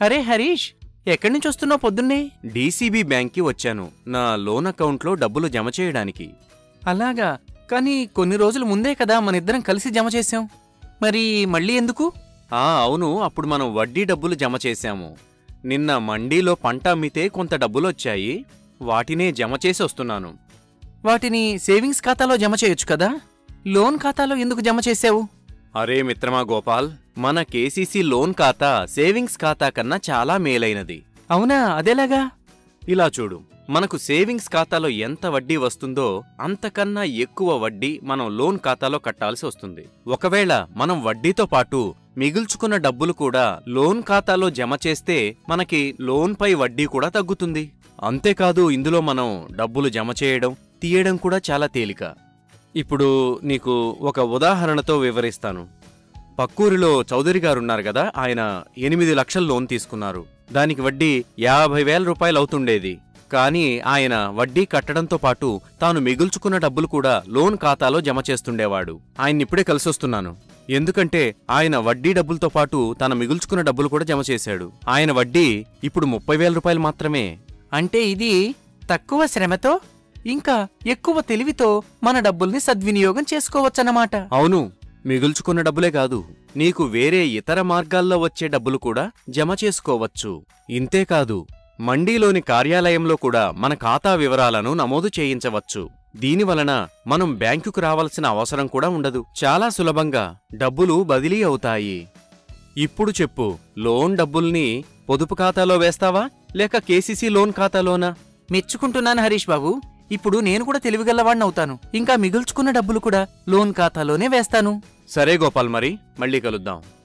అరే హరీష్ ఎక్కడి నుంచి వస్తున్నావు పొద్దున్నే డీసీబీ బ్యాంక్కి వచ్చాను నా లోన్ అకౌంట్లో డబ్బులు జమ చేయడానికి అలాగా కానీ కొన్ని రోజుల ముందే కదా మన ఇద్దరం కలిసి జమ చేశాం మరి మళ్ళీ ఎందుకు ఆ అవును అప్పుడు మనం వడ్డీ డబ్బులు జమ చేశాము నిన్న మండీలో పంట అమ్మితే కొంత డబ్బులు వచ్చాయి వాటినే జమ చేసి వస్తున్నాను వాటిని సేవింగ్స్ ఖాతాలో జమ చేయొచ్చు కదా లోన్ ఖాతాలో ఎందుకు జమ చేసావు అరే మిత్రమా గోపాల్ మన కేసీసీ లోన్ ఖాతా సేవింగ్స్ ఖాతా కన్నా చాలా మేలైనది అవునా అదేలాగా ఇలా చూడు మనకు సేవింగ్స్ ఖాతాలో ఎంత వడ్డీ వస్తుందో అంతకన్నా ఎక్కువ వడ్డీ మనం లోన్ ఖాతాలో కట్టాల్సి వస్తుంది ఒకవేళ మనం వడ్డీతో పాటు మిగుల్చుకున్న డబ్బులు కూడా లోన్ ఖాతాలో జమ చేస్తే మనకి లోన్ పై వడ్డీ కూడా తగ్గుతుంది అంతేకాదు ఇందులో మనం డబ్బులు జమ చేయడం తీయడం కూడా చాలా తేలిక ఇప్పుడు నీకు ఒక ఉదాహరణతో వివరిస్తాను పక్కూరిలో చౌదరి గారున్నారు కదా ఆయన ఎనిమిది లక్షల లోన్ తీసుకున్నారు దానికి వడ్డీ యాభై వేల రూపాయలు అవుతుండేది కానీ ఆయన వడ్డీ కట్టడంతో పాటు తాను మిగుల్చుకున్న డబ్బులు కూడా లోన్ ఖాతాలో జమ చేస్తుండేవాడు ఆయన ఇప్పుడే కలిసొస్తున్నాను ఎందుకంటే ఆయన వడ్డీ డబ్బులతో పాటు తన మిగుల్చుకున్న డబ్బులు కూడా జమ చేశాడు ఆయన వడ్డీ ఇప్పుడు ముప్పై వేల రూపాయలు మాత్రమే అంటే ఇది తక్కువ శ్రమతో ఇంకా ఎక్కువ తెలివితో మన డబ్బుల్ని సద్వినియోగం చేసుకోవచ్చన్నమాట అవును మిగుల్చుకున్న డబ్బులే కాదు నీకు వేరే ఇతర మార్గాల్లో వచ్చే డబ్బులు కూడా జమ చేసుకోవచ్చు ఇంతేకాదు మండీలోని కార్యాలయంలో కూడా మన ఖాతా వివరాలను నమోదు చేయించవచ్చు దీనివలన మనం బ్యాంకుకు రావాల్సిన అవసరం కూడా ఉండదు చాలా సులభంగా డబ్బులు బదిలీ అవుతాయి ఇప్పుడు చెప్పు లోన్ డబ్బుల్ని పొదుపు ఖాతాలో వేస్తావా లేక కేసీసీ లోన్ ఖాతాలోనా మెచ్చుకుంటున్నాను హరీష్ బాబు ఇప్పుడు నేను కూడా తెలివిగలవాడిని అవుతాను ఇంకా మిగుల్చుకున్న డబ్బులు కూడా లోన్ ఖాతాలోనే వేస్తాను సరే గోపాల్ మరి మళ్ళీ కలుద్దాం